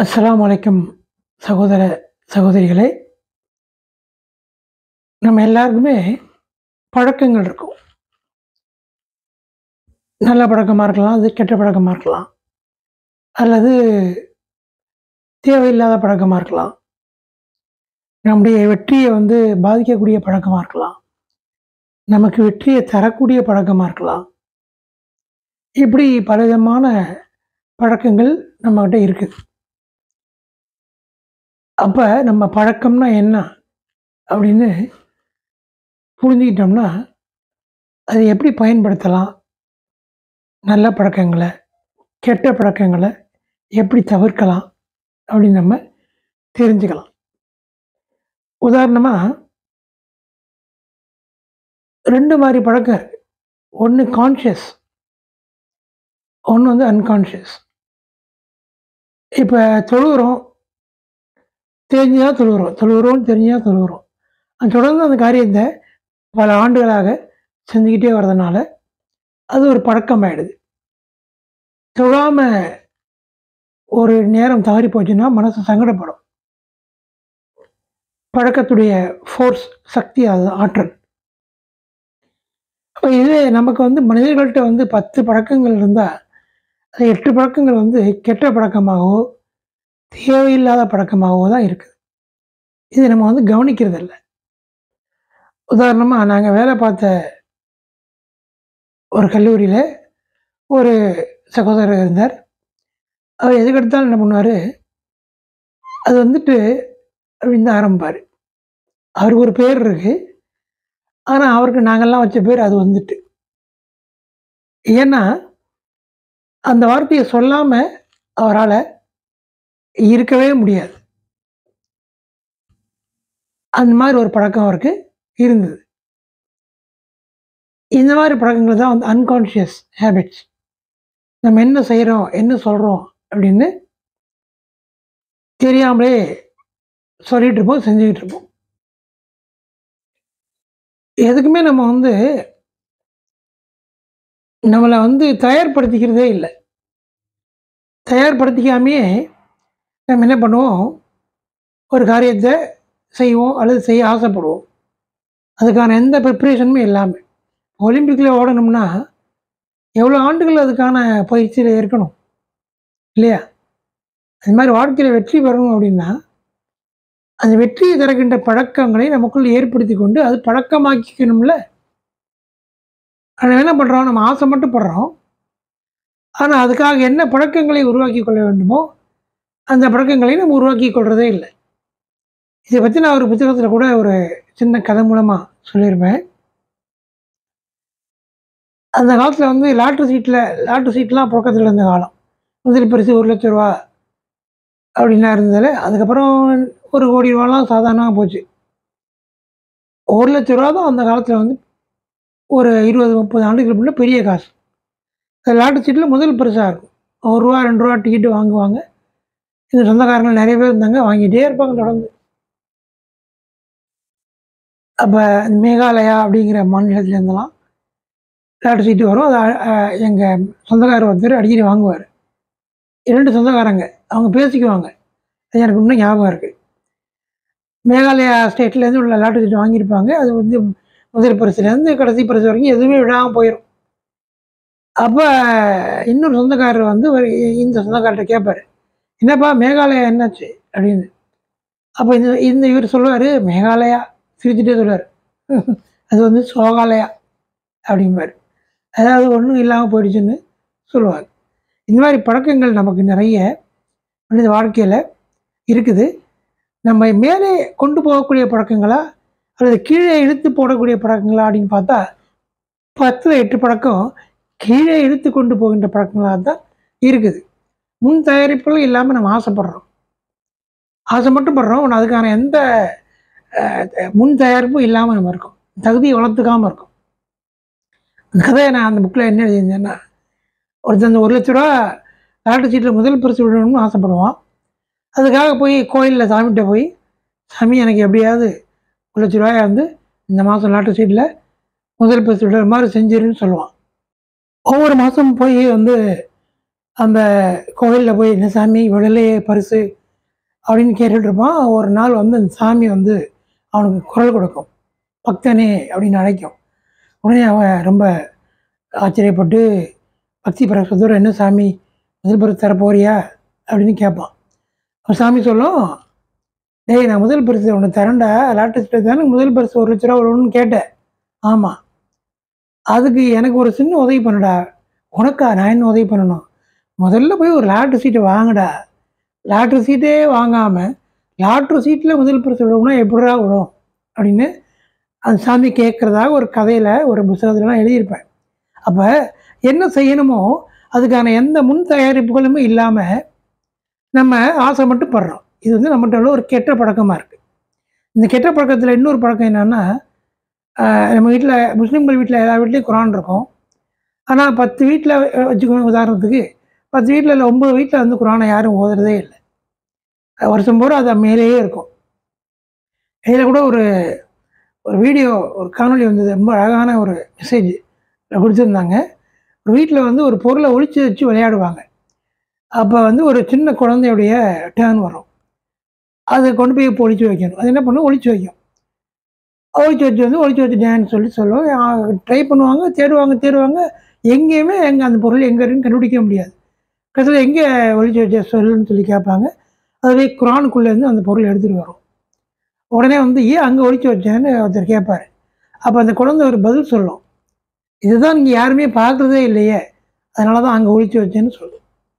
அஸ்ஸலாமு அலைக்கும் சகோதர சகோதரிகளே நம்ம எல்லாருக்குமே பழக்கங்கள் இருக்கும் நல்ல பழக்கமாக இருக்கலாம் அது கெட்ட பழக்கமாக இருக்கலாம் அல்லது தேவையில்லாத பழக்கமாக இருக்கலாம் நம்முடைய வெற்றியை வந்து பாதிக்கக்கூடிய பழக்கமாக இருக்கலாம் நமக்கு வெற்றியை தரக்கூடிய பழக்கமாக இருக்கலாம் இப்படி பலவிதமான பழக்கங்கள் நம்மக்கிட்ட இருக்குது அப்போ நம்ம பழக்கம்னா என்ன அப்படின்னு புரிஞ்சுக்கிட்டோம்னா அதை எப்படி பயன்படுத்தலாம் நல்ல பழக்கங்களை கெட்ட பழக்கங்களை எப்படி தவிர்க்கலாம் அப்படின்னு நம்ம தெரிஞ்சுக்கலாம் உதாரணமாக ரெண்டு மாதிரி பழக்கம் இருக்கு ஒன்று கான்ஷியஸ் ஒன்று வந்து அன்கான்ஷியஸ் இப்போ தொழுகிறோம் தெரிஞ்சுதான் தொழுகிறோம் தொழுகிறோம்னு தெரிஞ்சுதான் தொழுகிறோம் அது தொடர்ந்து அந்த காரியத்தை பல ஆண்டுகளாக செஞ்சுக்கிட்டே வர்றதுனால அது ஒரு பழக்கமாயிடுது தொழாம ஒரு நேரம் தவறி போச்சுன்னா மனசு சங்கடப்படும் பழக்கத்துடைய ஃபோர்ஸ் சக்தி அது ஆற்றல் அப்போ இது நமக்கு வந்து மனிதர்கள்ட்ட வந்து பத்து பழக்கங்கள் இருந்தால் அது எட்டு பழக்கங்கள் வந்து கெட்ட பழக்கமாகவோ தேவையில்லாத பழக்கமாகவோ தான் இருக்குது இது நம்ம வந்து கவனிக்கிறது இல்லை உதாரணமாக நாங்கள் வேலை பார்த்த ஒரு கல்லூரியில் ஒரு சகோதரர் இருந்தார் அவர் எதுக்கெடுத்தாலும் என்ன பண்ணுவார் அது வந்துட்டு அப்படின்னு தான் ஆரம்பிப்பார் அவருக்கு ஒரு பேர் இருக்கு ஆனால் அவருக்கு நாங்கள்லாம் வச்ச பேர் அது வந்துட்டு ஏன்னா அந்த வார்த்தையை சொல்லாமல் அவரால் இருக்கவே முடியாது அந்த மாதிரி ஒரு பழக்கம் அவருக்கு இருந்தது இந்த மாதிரி பழக்கங்கள் தான் வந்து அன்கான்ஷியஸ் ஹேபிட்ஸ் நம்ம என்ன செய்கிறோம் என்ன சொல்கிறோம் அப்படின்னு தெரியாமலே சொல்லிட்டு இருப்போம் செஞ்சுக்கிட்டு இருப்போம் எதுக்குமே நம்ம வந்து நம்மளை வந்து தயார்படுத்திக்கிறதே இல்லை தயார்படுத்திக்காமையே நம்ம என்ன பண்ணுவோம் ஒரு காரியத்தை செய்வோம் அல்லது செய்ய ஆசைப்படுவோம் அதுக்கான எந்த ப்ரிப்ரேஷனுமே இல்லாமல் ஒலிம்பிக்கில் ஓடணும்னா எவ்வளோ ஆண்டுகள் அதுக்கான பயிற்சியில் இருக்கணும் இல்லையா அது மாதிரி வாழ்க்கையில் வெற்றி பெறணும் அப்படின்னா அந்த வெற்றியை தருகின்ற பழக்கங்களை நமக்குள் ஏற்படுத்தி கொண்டு அது பழக்கமாக்கிக்கணும்ல நம்ம என்ன பண்ணுறோம் நம்ம ஆசை மட்டும் படுறோம் ஆனால் அதுக்காக என்ன பழக்கங்களை உருவாக்கி கொள்ள வேண்டுமோ அந்த பழக்கங்களை நம்ம உருவாக்கி கொள்றதே இல்லை இதை பற்றி நான் ஒரு புத்தகத்தில் கூட ஒரு சின்ன கதை மூலமாக சொல்லியிருப்பேன் அந்த காலத்தில் வந்து லாட்ரு சீட்டில் லாட்ரு சீட்லாம் புழக்கத்தில் இருந்த காலம் முதல் பரிசு ஒரு லட்ச ரூபா அப்படின்லாம் இருந்ததில் அதுக்கப்புறம் ஒரு கோடி ரூபாலாம் சாதாரணமாக போச்சு ஒரு லட்ச ரூபா தான் அந்த காலத்தில் வந்து ஒரு இருபது முப்பது ஆண்டுகளுக்கு முன்னே பெரிய காசு அந்த லாட்ரு சீட்டில் முதல் பரிசாக இருக்கும் ஒரு ரூபா ரெண்டு ரூபா டிக்கெட்டு வாங்குவாங்க இந்த சொந்தக்காரங்கள் நிறைய பேர் இருந்தாங்க வாங்கிட்டே இருப்பாங்க தொடர்ந்து அப்போ மேகாலயா அப்படிங்கிற மாநிலத்துலேருந்தெல்லாம் லாட்ரி சீட்டு வரும் அது எங்கள் சொந்தக்காரர் ஒருத்தர் அடிக்கடி வாங்குவார் இரண்டு சொந்தக்காரங்க அவங்க பேசிக்குவாங்க அது எனக்கு இன்னும் ஞாபகம் இருக்குது மேகாலயா ஸ்டேட்லேருந்து உள்ள லாட்ரி சீட்டு வாங்கியிருப்பாங்க அது வந்து முதல் பரிசுலேருந்து கடைசி பரிசு வரைக்கும் எதுவுமே விடாமல் போயிடும் அப்போ இன்னொரு சொந்தக்காரர் வந்து ஒரு இந்த சொந்தக்காரர்கிட்ட கேட்பார் என்னப்பா மேகாலயா என்னாச்சு அப்படின்னு அப்போ இந்த இந்த இவர் சொல்லுவார் மேகாலயா சிரிச்சுட்டே சொல்லுவார் அது வந்து சோகாலயா அப்படிம்பார் அதாவது ஒன்றும் இல்லாமல் போயிடுச்சுன்னு சொல்லுவார் இந்த மாதிரி பழக்கங்கள் நமக்கு நிறைய மனித வாழ்க்கையில் இருக்குது நம்ம மேலே கொண்டு போகக்கூடிய பழக்கங்களா அல்லது கீழே இழுத்து போடக்கூடிய பழக்கங்களா அப்படின்னு பார்த்தா பத்தில் எட்டு பழக்கம் கீழே இழுத்து கொண்டு போகின்ற பழக்கங்களாக தான் இருக்குது முன் தயாரிப்புகளும் இல்லாமல் நம்ம ஆசைப்படுறோம் ஆசை மட்டும் படுறோம் ஆனால் அதுக்கான எந்த முன் தயாரிப்பும் இல்லாமல் நம்ம இருக்கோம் தகுதியை வளர்த்துக்காமல் இருக்கும் அந்த கதையை நான் அந்த புக்கில் என்ன எழுதியிருந்தேன்னா ஒருத்தர் அந்த ஒரு லட்ச ரூபா லாட்டரி சீட்டில் முதல் பரிசு விடணும்னு ஆசைப்படுவான் அதுக்காக போய் கோயிலில் சாமிகிட்ட போய் சாமி எனக்கு எப்படியாவது ஒரு லட்ச ரூபாயை வந்து இந்த மாதம் லாட்டரி சீட்டில் முதல் பரிசு விடுற மாதிரி செஞ்சிருன்னு சொல்லுவான் ஒவ்வொரு மாதமும் போய் வந்து அந்த கோவிலில் போய் என்ன சாமி விடலையே பரிசு அப்படின்னு கேட்டுட்டு இருப்பான் ஒரு நாள் வந்து அந்த சாமி வந்து அவனுக்கு குரல் கொடுக்கும் பக்தனே அப்படின்னு அழைக்கும் உடனே அவன் ரொம்ப ஆச்சரியப்பட்டு பக்தி பிரசத்தோட என்ன சாமி முதல் பரிசு தர போறியா அப்படின்னு கேட்பான் அவன் சாமி சொல்லும் டேய் நான் முதல் பரிசு ஒன்று தரேன்டா லாட்டரி தானே முதல் பரிசு ஒரு லட்ச ரூபா வரும்னு கேட்டேன் ஆமாம் அதுக்கு எனக்கு ஒரு சின்ன உதவி பண்ணுடா உனக்கா நான் என்ன உதவி பண்ணணும் முதல்ல போய் ஒரு லாட்ரி சீட்டை வாங்குடா லாட்ரி சீட்டே வாங்காமல் லாட்ரி சீட்டில் முதல் பரிசு விடும்னா எப்படிடா விடும் அப்படின்னு அந்த சாமி கேட்குறதாக ஒரு கதையில் ஒரு புத்தகத்துலலாம் எழுதியிருப்பேன் அப்போ என்ன செய்யணுமோ அதுக்கான எந்த முன் தயாரிப்புகளுமே இல்லாமல் நம்ம ஆசை மட்டும் படுறோம் இது வந்து நம்மகிட்ட உள்ள ஒரு கெட்ட பழக்கமாக இருக்குது இந்த கெட்ட பழக்கத்தில் இன்னொரு பழக்கம் என்னென்னா நம்ம வீட்டில் முஸ்லீம்கள் வீட்டில் எல்லா வீட்லேயும் குரான் இருக்கும் ஆனால் பத்து வீட்டில் வச்சுக்கோங்க உதாரணத்துக்கு பத்து வீட்டில் இல்லை ஒம்பது வீட்டில் வந்து குரானை யாரும் ஓதுறதே இல்லை வருஷம் பூரா அது மேலேயே இருக்கும் இதில் கூட ஒரு ஒரு வீடியோ ஒரு காணொளி வந்தது ரொம்ப அழகான ஒரு மெசேஜ் கொடுத்துருந்தாங்க ஒரு வீட்டில் வந்து ஒரு பொருளை ஒழிச்சு வச்சு விளையாடுவாங்க அப்போ வந்து ஒரு சின்ன குழந்தையுடைய டேர்ன் வரும் அதை கொண்டு போய் இப்போ ஒழிச்சு வைக்கணும் அது என்ன பண்ணும் ஒழிச்சு வைக்கும் ஒழிச்சு வச்சு வந்து ஒழிச்சு வச்சுட்டேன்னு சொல்லி சொல்லுவோம் ட்ரை பண்ணுவாங்க தேடுவாங்க தேடுவாங்க எங்கேயுமே எங்கே அந்த பொருள் எங்கே இருக்குன்னு கண்டுபிடிக்க முடியாது கடைசியில் எங்கே ஒழிச்சு வச்ச சொல்லுன்னு சொல்லி கேட்பாங்க அதுவே குரானுக்குள்ளேருந்து அந்த பொருள் எடுத்துகிட்டு வரும் உடனே வந்து ஏன் அங்கே ஒழிச்சு வச்சேன்னு ஒருத்தர் கேட்பார் அப்போ அந்த குழந்தை ஒரு பதில் சொல்லும் இதுதான் நீங்கள் யாருமே பார்க்குறதே இல்லையே அதனால தான் அங்கே ஒழிச்சு வச்சேன்னு சொல்லும்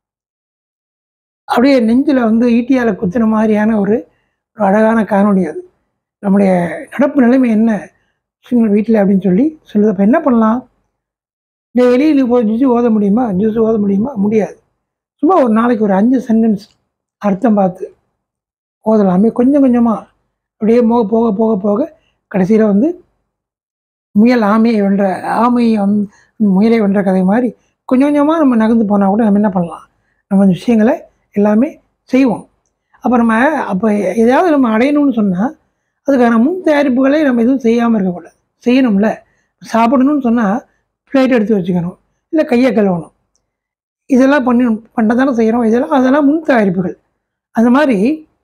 அப்படியே நெஞ்சில் வந்து ஈட்டியால் குத்துன மாதிரியான ஒரு ஒரு அழகான காணொளி அது நம்முடைய நடப்பு நிலைமை என்ன முஸ்லீம்கள் வீட்டில் அப்படின்னு சொல்லி சொல்லுது அப்போ என்ன பண்ணலாம் டெய்லி இது போய் ஜூஸ் ஓத முடியுமா ஜூஸ் ஓத முடியுமா முடியாது சும்மா ஒரு நாளைக்கு ஒரு அஞ்சு சென்டென்ஸ் அர்த்தம் பார்த்து ஓதலாமே கொஞ்சம் கொஞ்சமாக அப்படியே போக போக போக போக கடைசியில் வந்து முயல் ஆமையை வென்ற ஆமையை வந்து முயலை வென்ற கதை மாதிரி கொஞ்சம் கொஞ்சமாக நம்ம நகர்ந்து போனால் கூட நம்ம என்ன பண்ணலாம் நம்ம இந்த விஷயங்களை எல்லாமே செய்வோம் அப்போ நம்ம அப்போ எதையாவது நம்ம அடையணும்னு சொன்னால் அதுக்கான முன் தயாரிப்புகளை நம்ம எதுவும் செய்யாமல் இருக்கக்கூடாது செய்யணும்ல சாப்பிடணும்னு சொன்னால் பிளேட் எடுத்து வச்சுக்கணும் இல்லை கையை கழுவணும் இதெல்லாம் பண்ணி பண்ண தானே செய்கிறோம் இதெல்லாம் அதெல்லாம் முன் தயாரிப்புகள் அந்த மாதிரி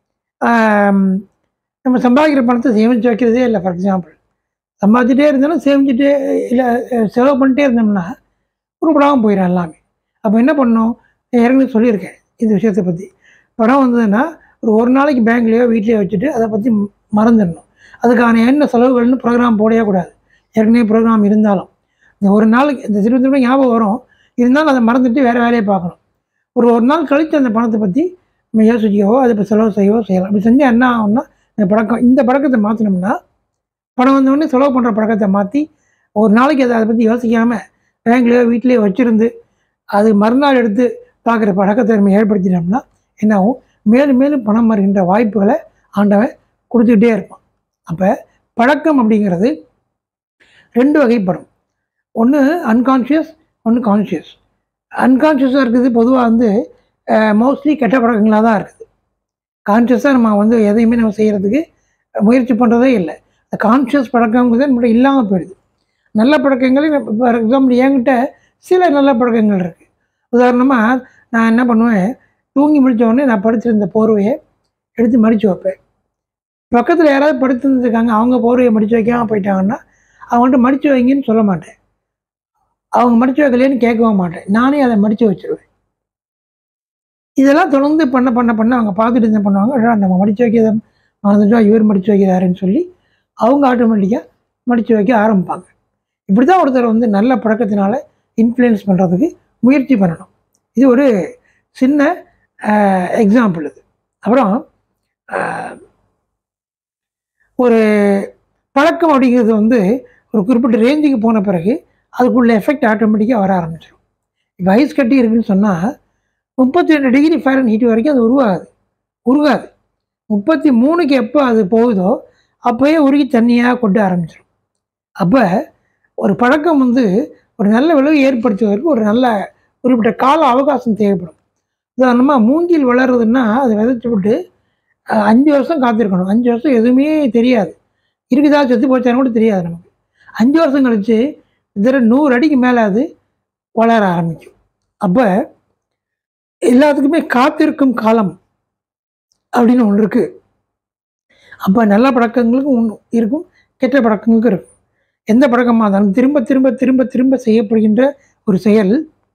நம்ம சம்பாதிக்கிற பணத்தை சேமித்து வைக்கிறதே இல்லை ஃபார் எக்ஸாம்பிள் சம்பாதிச்சுட்டே இருந்தாலும் சேமிச்சுட்டே இல்லை செலவு பண்ணிட்டே இருந்தோம்னா உருப்படாமல் போயிடும் எல்லாமே அப்போ என்ன பண்ணணும் ஏற்கனவே சொல்லியிருக்கேன் இந்த விஷயத்தை பற்றி பணம் வந்ததுன்னா ஒரு ஒரு நாளைக்கு பேங்க்லேயோ வீட்லேயோ வச்சுட்டு அதை பற்றி மறந்துடணும் அதுக்கான என்ன செலவுகள்னு ப்ரோக்ராம் போடவே கூடாது ஏற்கனவே ப்ரோக்ராம் இருந்தாலும் இந்த ஒரு நாளைக்கு இந்த திரும்ப திரும்ப ஞாபகம் வரும் இருந்தாலும் அதை மறந்துட்டு வேறு வேலையை பார்க்கணும் ஒரு ஒரு நாள் கழித்து அந்த பணத்தை பற்றி நம்ம யோசிக்கவோ அதை இப்போ செலவு செய்யவோ செய்யலாம் அப்படி செஞ்சால் என்ன ஆகும்னா இந்த பழக்கம் இந்த பழக்கத்தை மாற்றினோம்னா பணம் வந்தோடனே செலவு பண்ணுற பழக்கத்தை மாற்றி ஒரு நாளைக்கு அதை அதை பற்றி யோசிக்காமல் பேங்க்லேயோ வீட்லேயோ வச்சுருந்து அது மறுநாள் எடுத்து பார்க்குற பழக்கத்தை நம்ம ஏற்படுத்தினோம்னா என்ன ஆகும் மேலும் மேலும் பணம் வருகின்ற வாய்ப்புகளை ஆண்டவன் கொடுத்துக்கிட்டே இருப்பான் அப்போ பழக்கம் அப்படிங்கிறது ரெண்டு வகைப்படும் ஒன்று அன்கான்ஷியஸ் ஒன்று கான்ஷியஸ் அன்கான்ஷியஸாக இருக்குது பொதுவாக வந்து மோஸ்ட்லி கெட்ட பழக்கங்களாக தான் இருக்குது கான்ஷியஸாக நம்ம வந்து எதையுமே நம்ம செய்கிறதுக்கு முயற்சி பண்ணுறதே இல்லை அந்த கான்ஷியஸ் பழக்கங்கிறது நம்மளுடைய இல்லாமல் போயிடுது நல்ல பழக்கங்களே ஃபார் எக்ஸாம்பிள் என்கிட்ட சில நல்ல பழக்கங்கள் இருக்குது உதாரணமாக நான் என்ன பண்ணுவேன் தூங்கி முடித்த உடனே நான் படுத்திருந்த போர்வையை எடுத்து மடித்து வைப்பேன் பக்கத்தில் யாராவது படுத்துருந்துருக்காங்க அவங்க போர்வையை மடித்து வைக்காமல் போயிட்டாங்கன்னா அவங்கள்ட்ட மடித்து வைங்கன்னு சொல்ல மாட்டேன் அவங்க மடித்து வைக்கலையேன்னு கேட்கவும் மாட்டேன் நானே அதை மடித்து வச்சிருவேன் இதெல்லாம் தொடர்ந்து பண்ண பண்ண பண்ண அவங்க பார்த்துட்டு என்ன பண்ணுவாங்க அடடா, நம்ம மடித்து வைக்கிறத மறந்துட்டா இவர் மடித்து வைக்கிறாருன்னு சொல்லி அவங்க ஆட்டோமேட்டிக்காக மடித்து வைக்க ஆரம்பிப்பாங்க இப்படி தான் ஒருத்தர் வந்து நல்ல பழக்கத்தினால இன்ஃப்ளூயன்ஸ் பண்ணுறதுக்கு முயற்சி பண்ணணும் இது ஒரு சின்ன எக்ஸாம்பிள் இது அப்புறம் ஆஹ், ஒரு பழக்கம் அப்படிங்கிறது வந்து ஒரு குறிப்பிட்ட ரேஞ்சுக்கு போன பிறகு அதுக்குள்ள எஃபெக்ட் ஆட்டோமேட்டிக்காக வர ஆரம்பிச்சிடும் இப்போ ஐஸ் கட்டி இருக்குன்னு சொன்னால் முப்பத்தி ரெண்டு டிகிரி ஃபேரன் ஹீட் வரைக்கும் அது உருவாகாது உருகாது முப்பத்தி மூணுக்கு எப்போ அது போகுதோ அப்போயே உருகி தண்ணியாக கொட்ட ஆரம்பிச்சிடும் அப்போ ஒரு பழக்கம் வந்து ஒரு நல்ல விளைவு ஏற்படுத்துவதற்கு ஒரு நல்ல குறிப்பிட்ட கால அவகாசம் தேவைப்படும் உதாரணமாக மூங்கில் வளருதுன்னா அதை விதைச்சி விட்டு அஹ், அஞ்சு வருஷம் காத்திருக்கணும் அஞ்சு வருஷம் எதுவுமே தெரியாது இருக்குதா செத்து போச்சான்னு கூட தெரியாது நமக்கு அஞ்சு வருஷம் கழித்து இதில் நூறு அடிக்கு மேலே அது வளர ஆரம்பிக்கும் அப்போ எல்லாத்துக்குமே காத்திருக்கும் காலம் அப்படின்னு ஒன்று இருக்குது அப்போ நல்ல பழக்கங்களுக்கும் ஒன்று இருக்கும் கெட்ட பழக்கங்களுக்கும் இருக்கும் எந்த பழக்கமாக இருந்தாலும் திரும்ப திரும்ப திரும்ப திரும்ப செய்யப்படுகின்ற ஒரு செயல்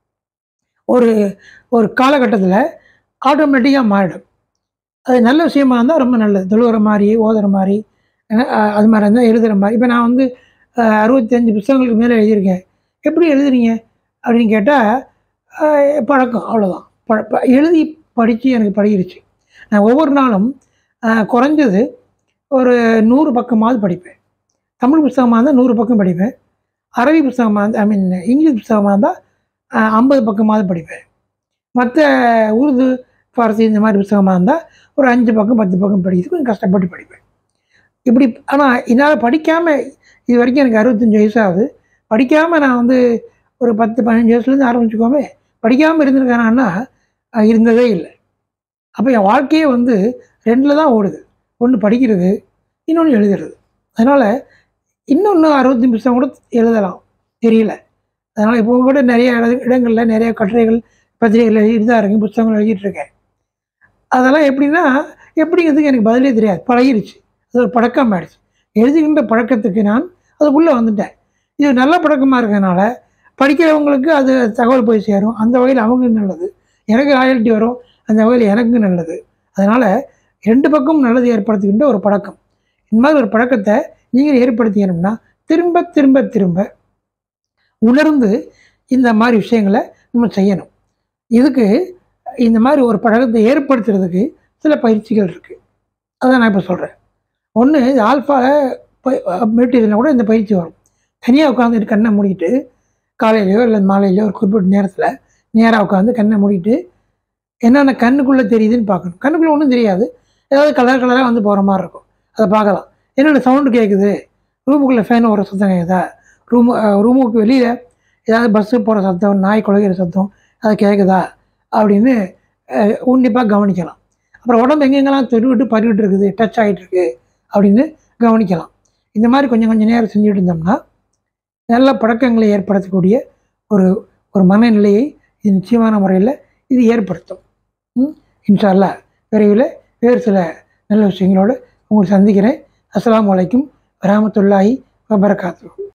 ஒரு ஒரு காலகட்டத்தில் ஆட்டோமேட்டிக்காக மாறிடும் அது நல்ல விஷயமா இருந்தால் ரொம்ப நல்லது தொழுகிற மாதிரி ஓதுற மாதிரி அஹ் அது மாதிரி இருந்தால் எழுதுகிற மாதிரி இப்போ நான் வந்து அஹ், அறுபத்தஞ்சு புத்தகங்களுக்கு மேலே எழுதியிருக்கேன் எப்படி எழுதுறீங்க அப்படின்னு கேட்டால் பழக்கம் அவ்வளோதான் ப ப- எழுதி படித்து எனக்கு பழகிருச்சு நான் ஒவ்வொரு நாளும் அஹ், குறைஞ்சது ஒரு நூறு பக்கமாவது படிப்பேன் தமிழ் புத்தகமாக இருந்தால் நூறு பக்கம் படிப்பேன் அரபி புத்தகமாக இருந்தால் ஐ மீன் இங்கிலீஷ் புத்தகமாக இருந்தால் ஐம்பது பக்கமாவது படிப்பேன் மற்ற உருது ஃபாரசி இந்த மாதிரி புத்தகமாக இருந்தால் ஒரு அஞ்சு பக்கம் பத்து பக்கம் படிக்கிறது கொஞ்சம் கஷ்டப்பட்டு படிப்பேன் இப்படி ஆனால் என்னால் படிக்காமல் இது வரைக்கும் எனக்கு அறுபத்தஞ்சி வயசு ஆகுது படிக்காமல் நான் வந்து ஒரு பத்து பதினஞ்சு வயசுலேருந்து ஆரம்பிச்சுக்கோமே படிக்காமல் இருந்திருக்கானா இருந்ததே இல்லை அப்போ என் வாழ்க்கையே வந்து ரெண்டில் தான் ஓடுது ஒன்று படிக்கிறது இன்னொன்று எழுதுறது அதனால் இன்னொன்று அறுபத்தி புத்தகம் கூட எழுதலாம் தெரியல அதனால் இப்போ கூட நிறைய இட- இடங்கள்ல நிறைய கட்டுரைகள் பத்திரிகைகள் எழுதிட்டு தான் இருக்கேன் புத்தகங்கள் எழுதிட்டு இருக்கேன் அதெல்லாம் எப்படின்னா எப்படிங்கிறதுக்கு எனக்கு பதிலே தெரியாது பழகிருச்சு அது ஒரு பழக்கம் ஆயிடுச்சு எழுதுகின்ற பழக்கத்துக்கு நான் அதுக்குள்ளே வந்துட்டேன் இது நல்ல பழக்கமாக இருக்கிறதுனால படிக்கிறவங்களுக்கு அது தகவல் போய் சேரும் அந்த வகையில் அவங்களுக்கு நல்லது எனக்கு ராயல்ட்டி வரும் அந்த வகையில் எனக்கும் நல்லது அதனால் ரெண்டு பக்கமும் நல்லது ஏற்படுத்துகின்ற ஒரு பழக்கம் இந்த மாதிரி ஒரு பழக்கத்தை நீங்கள் ஏற்படுத்திக்கணும்னா திரும்ப திரும்ப திரும்ப உணர்ந்து இந்த மாதிரி விஷயங்களை நம்ம செய்யணும் இதுக்கு இந்த மாதிரி ஒரு பழக்கத்தை ஏற்படுத்துறதுக்கு சில பயிற்சிகள் இருக்குது அதை நான் இப்போ சொல்கிறேன் ஒன்று ஆல்ஃபாவில் மெடிடேஷனில் கூட இந்த பயிற்சி வரும் தனியாக உட்காந்துட்டு கண்ணை மூடிட்டு காலையிலையோ இல்லை மாலையிலையோ ஒரு குறிப்பிட்ட நேரத்தில் நேராக உட்காந்து கண்ணை மூடிட்டு என்னென்ன கண்ணுக்குள்ளே தெரியுதுன்னு பார்க்கணும் கண்ணுக்குள்ளே ஒன்றும் தெரியாது ஏதாவது கலர் கலராக வந்து போகிற மாதிரி இருக்கும் அதை பார்க்கலாம் என்னென்ன சவுண்டு கேட்குது ரூமுக்குள்ளே ஃபேன் ஒரு சத்தம் கேட்குதா ரூமு ரூமுக்கு வெளியில் ஏதாவது பஸ்ஸு போகிற சத்தம் நாய் குலைக்கிற சத்தம் அது கேட்குதா அப்படின்னு அஹ், உன்னிப்பாக கவனிக்கலாம் அப்புறம் உடம்பு எங்கெங்கெல்லாம் தொடுவிட்டு பருவிட்டு இருக்குது டச் ஆகிட்டு இருக்கு அப்படின்னு கவனிக்கலாம் இந்த மாதிரி கொஞ்சம் கொஞ்சம் நேரம் செஞ்சுட்டு இருந்தோம்னா நல்ல பழக்கங்களை ஏற்படுத்தக்கூடிய ஒரு ஒரு மனநிலையை இது நிச்சயமான முறையில் இது ஏற்படுத்தும் ம்? இன்ஷா அல்லாஹ் விரைவில் வேறு சில நல்ல விஷயங்களோடு உங்களை சந்திக்கிறேன் அஸ்ஸலாமு அலைக்கும் வரஹ்மத்துல்லாஹி வபரகாத்துஹு